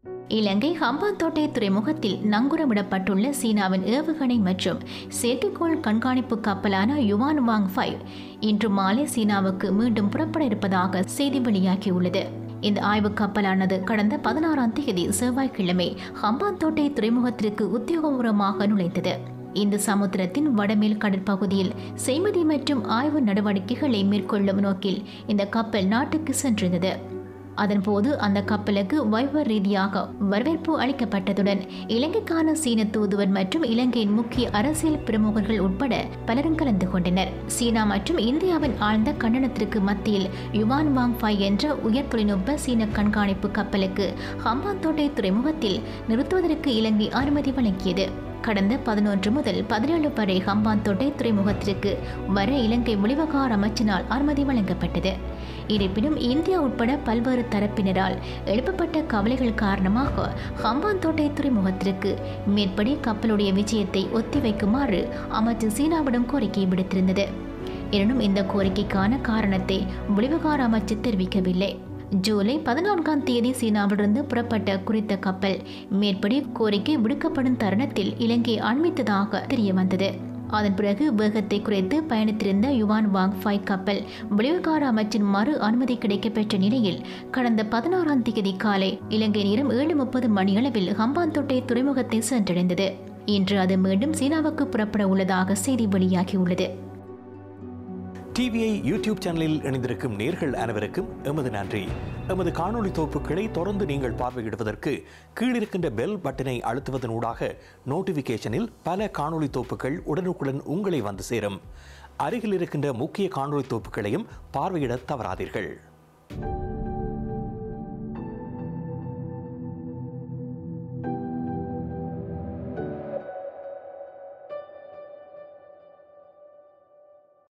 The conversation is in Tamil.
இலங்கை ஹம்பாந்தோட்டை துறைமுகத்தில் நங்குரமிடப்பட்டுள்ள சீனாவின் ஏவுகணை மற்றும் செயற்கைக்கோள் கண்காணிப்பு கப்பலான யுவான் வாங் ஃபைவ் இன்று மாலை சீனாவுக்கு மீண்டும் புறப்பட இருப்பதாக செய்தி வெளியாகியுள்ளது இந்த ஆய்வு கப்பலானது கடந்த பதினாறாம் தேதி செவ்வாய்க்கிழமை ஹம்பாந்தோட்டை துறைமுகத்திற்கு உத்தியோகபூர்வமாக நுழைந்தது இந்த சமுத்திரத்தின் வடமேல் கடற்பகுதியில் செய்மதி மற்றும் ஆய்வு நடவடிக்கைகளை மேற்கொள்ளும் நோக்கில் இந்த கப்பல் நாட்டுக்கு சென்றிருந்தது அதன்போது அந்த கப்பலுக்கு வைபர் ரீதியாக வரவேற்பு அளிக்கப்பட்டதுடன் இலங்கைக்கான சீன தூதுவர் மற்றும் இலங்கையின் முக்கிய அரசியல் பிரமுகர்கள் உட்பட பலரும் கலந்து கொண்டனர் சீனா மற்றும் இந்தியாவின் ஆழ்ந்த கண்டனத்திற்கு மத்தியில் யுவான் வாங் ஃபை என்ற உயர் தொழில்நுட்ப சீன கண்காணிப்பு கப்பலுக்கு ஹம்பாந்தோட்டை துறைமுகத்தில் நிறுத்துவதற்கு இலங்கை அனுமதி வழங்கியது கடந்த பதினொன்று முதல் பதினேழு வரை ஹம்பாந்தோட்டை துறைமுகத்திற்கு வர இலங்கை வெளிவகார அமைச்சினால் அனுமதி வழங்கப்பட்டது இருப்பினும் இந்தியா உட்பட பல்வேறு தரப்பினரால் எழுப்பப்பட்ட கவலைகள் காரணமாக ஹம்பாந்தோட்டை துறைமுகத்திற்கு மேற்படி கப்பலுடைய விஜயத்தை ஒத்திவைக்குமாறு அமைச்சர் சீனாவிடம் கோரிக்கை விடுத்திருந்தது எனினும் இந்த கோரிக்கைக்கான காரணத்தை வெளிவகார அமைச்சு தெரிவிக்கவில்லை ஜூலை பதினான்காம் தேதி சீனாவிலிருந்து புறப்பட்ட குறித்த கப்பல் மேற்படி கோரிக்கை விடுக்கப்படும் தருணத்தில் இலங்கை அண்மித்ததாக தெரிய வந்தது அதன் பிறகு வேகத்தை குறைத்து பயணித்திருந்த யுவான் வாங் ஃபை கப்பல் வெளிவிகார அமைச்சின் மறு அனுமதி கிடைக்கப்பெற்ற நிலையில் கடந்த பதினாறாம் தேதி காலை இலங்கை நேரம் ஏழு முப்பது மணியளவில் ஹம்பாந்தோட்டை துறைமுகத்தை சென்றடைந்தது இன்று அது மீண்டும் சீனாவுக்கு புறப்பட உள்ளதாக செய்தி வெளியாகியுள்ளது டிவிஐ யூடியூப் சேனலில் இணைந்திருக்கும் நேர்கள் அனைவருக்கும் எமது நன்றி எமது காணொளி தொகுப்புகளை தொடர்ந்து நீங்கள் பார்வையிடுவதற்கு கீழிருக்கின்ற பெல் பட்டனை அழுத்துவதனூடாக நோட்டிஃபிகேஷனில் பல காணொளி தொகுப்புகள் உடனுக்குடன் உங்களை வந்து சேரும் அருகில் இருக்கின்ற முக்கிய காணொளி தொகுப்புகளையும் பார்வையிட தவறாதீர்கள்